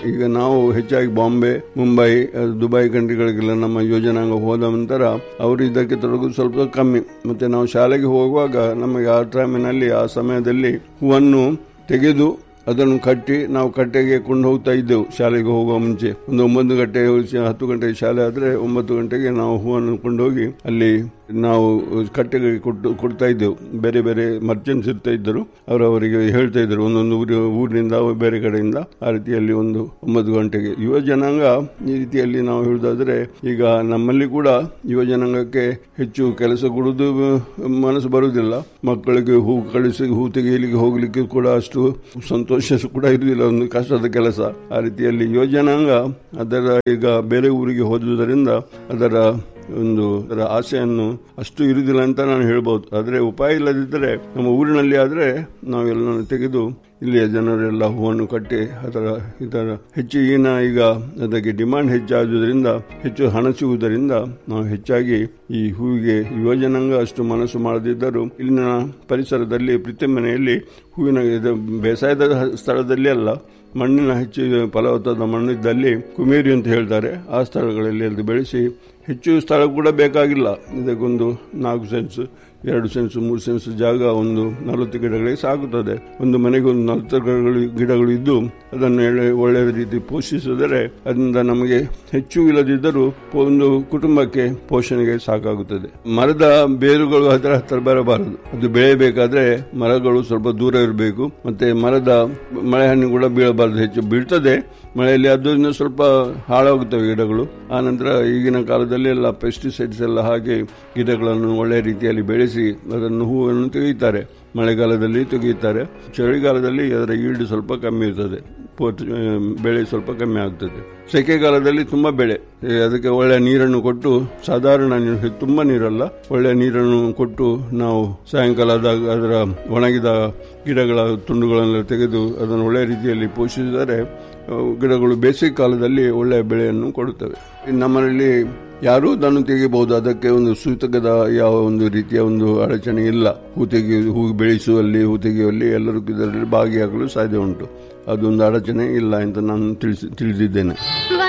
ಈಗ ನಾವು ಹೆಚ್ಚಾಗಿ ಬಾಂಬೆ ಮುಂಬೈ ಅಹ್, ದುಬೈ ಕಂಟ್ರಿಗಳಿಗೆಲ್ಲ ನಮ್ಮ ಯೋಜನಾಂಗ ಹೋದ ನಂತರ ಅವರು ಇದಕ್ಕೆ ತೊಡಗುದು ಸ್ವಲ್ಪ ಕಮ್ಮಿ ಮತ್ತೆ ನಾವು ಶಾಲೆಗೆ ಹೋಗುವಾಗ ನಮಗೆ ಆ ಟೈಮಿನಲ್ಲಿ ಆ ಸಮಯದಲ್ಲಿ ಹೂವನ್ನು ತೆಗೆದು ಅದನ್ನು ಕಟ್ಟಿ ನಾವು ಕಟ್ಟೆಗೆ ಕೊಂಡು ಹೋಗ್ತಾ ಇದ್ದೆವು ಶಾಲೆಗೆ ಹೋಗುವ ಮುಂಚೆ ಒಂದು ಒಂಬತ್ತು ಗಂಟೆ ಹತ್ತು ಗಂಟೆಗೆ ಶಾಲೆ ಆದ್ರೆ ಒಂಬತ್ತು ಗಂಟೆಗೆ ನಾವು ಹೂವನ್ನು ಕೊಂಡೋಗಿ ಅಲ್ಲಿ ನಾವು ಕಟ್ಟೆಗೆ ಕೊಟ್ಟು ಕೊಡ್ತಾ ಇದ್ದೆವು ಬೇರೆ ಬೇರೆ ಮರ್ಚೆಂಟ್ಸ್ ಇರ್ತಾ ಇದ್ದರು ಅವರವರಿಗೆ ಹೇಳ್ತಾ ಇದ್ದರು ಒಂದೊಂದು ಊರಿ ಊರಿನಿಂದ ಬೇರೆ ಕಡೆಯಿಂದ ಆ ರೀತಿಯಲ್ಲಿ ಒಂದು ಒಂಬತ್ತು ಗಂಟೆಗೆ ಯುವ ಜನಾಂಗ ಈ ರೀತಿಯಲ್ಲಿ ನಾವು ಹೇಳುದಾದ್ರೆ ಈಗ ನಮ್ಮಲ್ಲಿ ಕೂಡ ಯುವ ಜನಾಂಗಕ್ಕೆ ಹೆಚ್ಚು ಕೆಲಸ ಕೊಡುವುದು ಮನಸ್ಸು ಬರುವುದಿಲ್ಲ ಮಕ್ಕಳಿಗೆ ಹೂ ಕಳಿಸಿ ಹೂ ತೆಗೆಯಲಿಕ್ಕೆ ಹೋಗ್ಲಿಕ್ಕೆ ಕೂಡ ಅಷ್ಟು ಸಂತೋಷ ಕೂಡ ಇರುವುದಿಲ್ಲ ಒಂದು ಕಷ್ಟದ ಕೆಲಸ ಆ ರೀತಿಯಲ್ಲಿ ಯುವ ಜನಾಂಗ ಅದರ ಈಗ ಬೇರೆ ಊರಿಗೆ ಹೋದುದರಿಂದ ಅದರ ಒಂದು ಅದರ ಆಸೆಯನ್ನು ಅಷ್ಟು ಇರುವುದಿಲ್ಲ ಅಂತ ನಾನು ಹೇಳ್ಬೋದು ಆದರೆ ಉಪಾಯ ಇಲ್ಲದಿದ್ದರೆ ನಮ್ಮ ಊರಿನಲ್ಲಿ ಆದರೆ ನಾವೆಲ್ಲ ತೆಗೆದು ಇಲ್ಲಿಯ ಜನರೆಲ್ಲ ಹೂವನ್ನು ಕಟ್ಟಿ ಅದರ ಇದರ ಹೆಚ್ಚಿಗಿನ ಈಗ ಅದಕ್ಕೆ ಡಿಮಾಂಡ್ ಹೆಚ್ಚಾದುದರಿಂದ ಹೆಚ್ಚು ಹಣ ಸಿಗುವುದರಿಂದ ನಾವು ಹೆಚ್ಚಾಗಿ ಈ ಹೂವಿಗೆ ಯುವ ಜನಾಂಗ ಅಷ್ಟು ಮನಸ್ಸು ಮಾಡದಿದ್ದರೂ ಇಲ್ಲಿನ ಪರಿಸರದಲ್ಲಿ ಪ್ರತಿ ಮನೆಯಲ್ಲಿ ಹೂವಿನ ಇದು ಬೇಸಾಯದ ಸ್ಥಳದಲ್ಲಿ ಅಲ್ಲ ಮಣ್ಣಿನ ಹೆಚ್ಚು ಫಲವತ್ತಾದ ಮಣ್ಣಿದ್ದಲ್ಲಿ ಕುಮೇರಿ ಅಂತ ಹೇಳ್ತಾರೆ ಆ ಸ್ಥಳಗಳಲ್ಲಿ ಅದು ಬೆಳೆಸಿ ಹೆಚ್ಚು ಸ್ಥಳ ಕೂಡ ಬೇಕಾಗಿಲ್ಲ ಇದಕ್ಕೊಂದು ನಾಲ್ಕು ಸೆನ್ಸ್ ಎರಡು ಸೆನ್ಸ್ ಮೂರು ಸೆನ್ಸ್ ಜಾಗ ಒಂದು ನಲವತ್ತು ಗಿಡಗಳಿಗೆ ಸಾಗುತ್ತದೆ ಒಂದು ಮನೆಗೆ ಒಂದು ನಲವತ್ತು ಗಿಡಗಳು ಗಿಡಗಳು ಇದ್ದು ಅದನ್ನು ಎಳೆ- ಒಳ್ಳೆಯ ರೀತಿ ಪೋಷಿಸಿದರೆ ಅದರಿಂದ ನಮಗೆ ಹೆಚ್ಚು ಇಲ್ಲದಿದ್ದರೂ ಒಂದು ಕುಟುಂಬಕ್ಕೆ ಪೋಷಣೆಗೆ ಸಾಕಾಗುತ್ತದೆ ಮರದ ಬೇರುಗಳು ಅದರ ಹತ್ತಿರ ಬರಬಾರದು ಅದು ಬೆಳೆಯಬೇಕಾದ್ರೆ ಮರಗಳು ಸ್ವಲ್ಪ ದೂರ ಇರಬೇಕು ಮತ್ತೆ ಮರದ ಮಳೆ ಹಣ್ಣು ಕೂಡ ಬೀಳಬಾರದು ಹೆಚ್ಚು ಬೀಳ್ತದೆ ಮಳೆಯಲ್ಲಿ ಅದರಿಂದ ಸ್ವಲ್ಪ ಹಾಳಾಗುತ್ತವೆ ಗಿಡಗಳು ಆ ನಂತರ ಈಗಿನ ಕಾಲದಲ್ಲಿ ಎಲ್ಲ ಪೆಸ್ಟಿಸೈಡ್ಸ್ ಎಲ್ಲ ಹಾಕಿ ಗಿಡಗಳನ್ನು ಒಳ್ಳೆಯ ರೀತಿಯಲ್ಲಿ ಬೆಳೆಸಿ ಅದನ್ನು ಹೂವನ್ನು ತೆಗೆಯುತ್ತಾರೆ ಮಳೆಗಾಲದಲ್ಲಿ ತೆಗೆಯುತ್ತಾರೆ ಚಳಿಗಾಲದಲ್ಲಿ ಅದರ ಈಲ್ಡ್ ಸ್ವಲ್ಪ ಕಮ್ಮಿ ಇರ್ತದೆ ಪೋಟ್- ಆ, ಬೆಳೆ ಸ್ವಲ್ಪ ಕಮ್ಮಿ ಆಗ್ತದೆ ಸೆಕೆಗಾಲದಲ್ಲಿ ತುಂಬಾ ಬೆಳೆ ಏ, ಅದಕ್ಕೆ ಒಳ್ಳೆಯ ನೀರನ್ನು ಕೊಟ್ಟು ಸಾಧಾರಣ ನೀರು ತುಂಬಾ ನೀರಲ್ಲ ಒಳ್ಳೆಯ ನೀರನ್ನು ಕೊಟ್ಟು ನಾವು ಸಾಯಂಕಾಲ ಆದಾಗ ಅದರ ಒಣಗಿದ ಗಿಡಗಳ ತುಂಡುಗಳನ್ನು ತೆಗೆದು ಅದನ್ನು ಒಳ್ಳೆಯ ರೀತಿಯಲ್ಲಿ ಪೋಷಿಸಿದರೆ ಅವು ಗಿಡಗಳು ಬೇಸಿಗೆ ಕಾಲದಲ್ಲಿ ಒಳ್ಳೆಯ ಬೆಳೆಯನ್ನು ಕೊಡುತ್ತವೆ ನಮ್ಮಲ್ಲಿ ಯಾರೂ ಅದನ್ನು ತೆಗೆಯಬಹುದು ಅದಕ್ಕೆ ಒಂದು ಸೂತಕದ ಯಾವ ಒಂದು ರೀತಿಯ ಒಂದು ಅಡಚಣೆ ಇಲ್ಲ ಹೂ ತೆಗೆಯುವುದು ಹೂ ಬೆಳೆಸುವಲ್ಲಿ ಹೂ ತೆಗೆಯುವಲ್ಲಿ ಎಲ್ಲರೂ ಇದರಲ್ಲಿ ಭಾಗಿಯಾಗಲು ಸಾಧ್ಯ ಉಂಟು ಅದೊಂದು ಅಡಚಣೆ ಇಲ್ಲ ಅಂತ ನಾನು ತಿಳಿಸಿ ತಿಳಿದಿದ್ದೇನೆ